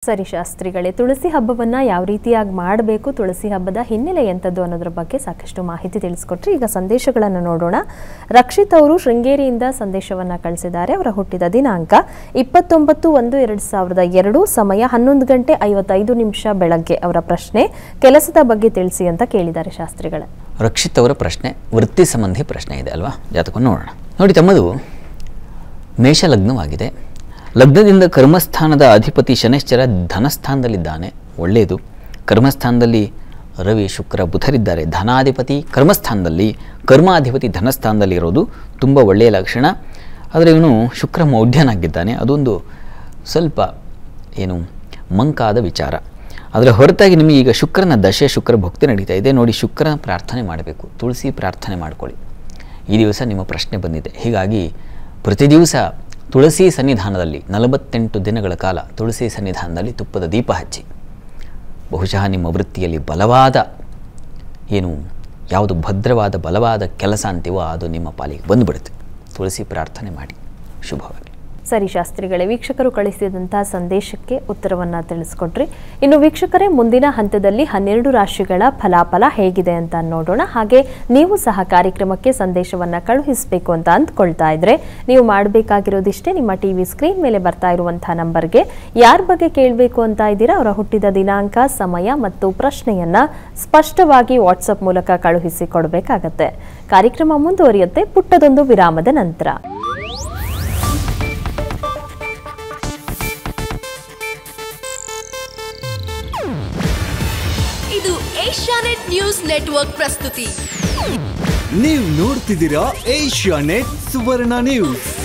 ಸರಿ ಶಾಸ್ತ್ರಿಗಳೇ ತುಳಸಿ ಹಬ್ಬವನ್ನ ಯಾವ ರೀತಿಯಾಗಿ ಮಾಡಬೇಕು ತುಳಸಿ ಹಬ್ಬದ ಹಿನ್ನೆಲೆ ಎಂಥದ್ದು ಅನ್ನೋದ್ರ ಬಗ್ಗೆ ಸಾಕಷ್ಟು ಮಾಹಿತಿ ತಿಳಿಸ್ಕೊಟ್ರಿ ಈಗ ಸಂದೇಶಗಳನ್ನು ನೋಡೋಣ ರಕ್ಷಿತ್ ಅವರು ಶೃಂಗೇರಿಯಿಂದ ಸಂದೇಶವನ್ನ ಕಳಿಸಿದ್ದಾರೆ ಅವರ ಹುಟ್ಟಿದ ದಿನಾಂಕ ಇಪ್ಪತ್ತೊಂಬತ್ತು ಒಂದು ಎರಡು ಸಾವಿರದ ಎರಡು ಸಮಯ ಹನ್ನೊಂದು ಗಂಟೆ ಐವತ್ತೈದು ನಿಮಿಷ ಬೆಳಗ್ಗೆ ಅವರ ಪ್ರಶ್ನೆ ಕೆಲಸದ ಬಗ್ಗೆ ತಿಳಿಸಿ ಅಂತ ಕೇಳಿದ್ದಾರೆ ಶಾಸ್ತ್ರಿಗಳೇ ರಕ್ಷಿತ್ ಅವರ ಪ್ರಶ್ನೆ ವೃತ್ತಿ ಸಂಬಂಧಿ ಪ್ರಶ್ನೆ ಇದೆ ಅಲ್ವಾ ಜಾತಕವನ್ನು ನೋಡೋಣ ನೋಡಿ ತಮ್ಮದು ಮೇಷ ಲಗ್ನವಾಗಿದೆ ಲಗ್ನದಿಂದ ಕರ್ಮಸ್ಥಾನದ ಅಧಿಪತಿ ಶನೈಶ್ಚರ ಧನಸ್ಥಾನದಲ್ಲಿದ್ದಾನೆ ಒಳ್ಳೆಯದು ಕರ್ಮಸ್ಥಾನದಲ್ಲಿ ರವಿ ಶುಕ್ರ ಬುಧರಿದ್ದಾರೆ ಧನಾಧಿಪತಿ ಕರ್ಮಸ್ಥಾನದಲ್ಲಿ ಕರ್ಮಾಧಿಪತಿ ಧನಸ್ಥಾನದಲ್ಲಿ ಇರೋದು ತುಂಬ ಒಳ್ಳೆಯ ಲಕ್ಷಣ ಆದರೆ ಇವನು ಶುಕ್ರ ಮೌಢ್ಯನಾಗಿದ್ದಾನೆ ಅದೊಂದು ಸ್ವಲ್ಪ ಏನು ಮಂಕಾದ ವಿಚಾರ ಅದರ ಹೊರತಾಗಿ ನಿಮಗೆ ಈಗ ಶುಕ್ರನ ದಶೆ ಶುಕ್ರ ಭಕ್ತಿ ನಡೀತಾ ಇದೆ ನೋಡಿ ಶುಕ್ರನ ಪ್ರಾರ್ಥನೆ ಮಾಡಬೇಕು ತುಳಸಿ ಪ್ರಾರ್ಥನೆ ಮಾಡ್ಕೊಳ್ಳಿ ಈ ದಿವಸ ನಿಮ್ಮ ಪ್ರಶ್ನೆ ಬಂದಿದೆ ಹೀಗಾಗಿ ಪ್ರತಿ ದಿವಸ ತುಳಸಿ ಸನ್ನಿಧಾನದಲ್ಲಿ ನಲವತ್ತೆಂಟು ದಿನಗಳ ಕಾಲ ತುಳಸಿ ಸನ್ನಿಧಾನದಲ್ಲಿ ತುಪ್ಪದ ದೀಪ ಹಚ್ಚಿ ಬಹುಶಃ ನಿಮ್ಮ ವೃತ್ತಿಯಲ್ಲಿ ಬಲವಾದ ಏನು ಯಾವುದು ಭದ್ರವಾದ ಬಲವಾದ ಕೆಲಸ ಅಂತೀವೋ ಅದು ನಿಮ್ಮ ಪಾಲಿಗೆ ಬಂದುಬಿಡುತ್ತೆ ತುಳಸಿ ಪ್ರಾರ್ಥನೆ ಮಾಡಿ ಶುಭವಾಗಿ ಸರಿ ಶಾಸ್ತ್ರಿಗಳೇ ವೀಕ್ಷಕರು ಕಳಿಸಿದಂತಹ ಸಂದೇಶಕ್ಕೆ ಉತ್ತರವನ್ನ ತಿಳಿಸ್ಕೊಟ್ರಿ ಇನ್ನು ವೀಕ್ಷಕರೇ ಮುಂದಿನ ಹಂತದಲ್ಲಿ ಹನ್ನೆರಡು ರಾಶಿಗಳ ಫಲಾಫಲ ಹೇಗಿದೆ ಅಂತ ನೋಡೋಣ ಹಾಗೆ ನೀವು ಸಹ ಕಾರ್ಯಕ್ರಮಕ್ಕೆ ಸಂದೇಶವನ್ನ ಕಳುಹಿಸಬೇಕು ಅಂತ ಅಂದ್ಕೊಳ್ತಾ ಇದ್ರೆ ನೀವು ಮಾಡಬೇಕಾಗಿರೋದಿಷ್ಟೇ ನಿಮ್ಮ ಟಿವಿ ಸ್ಕ್ರೀನ್ ಮೇಲೆ ಬರ್ತಾ ಇರುವಂತಹ ನಂಬರ್ಗೆ ಯಾರ ಬಗ್ಗೆ ಕೇಳಬೇಕು ಅಂತ ಇದ್ದೀರಾ ಅವರ ಹುಟ್ಟಿದ ದಿನಾಂಕ ಸಮಯ ಮತ್ತು ಪ್ರಶ್ನೆಯನ್ನ ಸ್ಪಷ್ಟವಾಗಿ ವಾಟ್ಸಪ್ ಮೂಲಕ ಕಳುಹಿಸಿ ಕೊಡಬೇಕಾಗತ್ತೆ ಕಾರ್ಯಕ್ರಮ ಮುಂದುವರಿಯುತ್ತೆ ಪುಟ್ಟದೊಂದು ವಿರಾಮದ ನಂತರ ಇದು ಏಷ್ಯಾನೆಟ್ ನ್ಯೂಸ್ ನೆಟ್ವರ್ಕ್ ಪ್ರಸ್ತುತಿ ನೀವು ನೋಡ್ತಿದ್ದೀರಾ ಏಷ್ಯಾ ನೆಟ್ ಸುವರ್ಣ ನ್ಯೂಸ್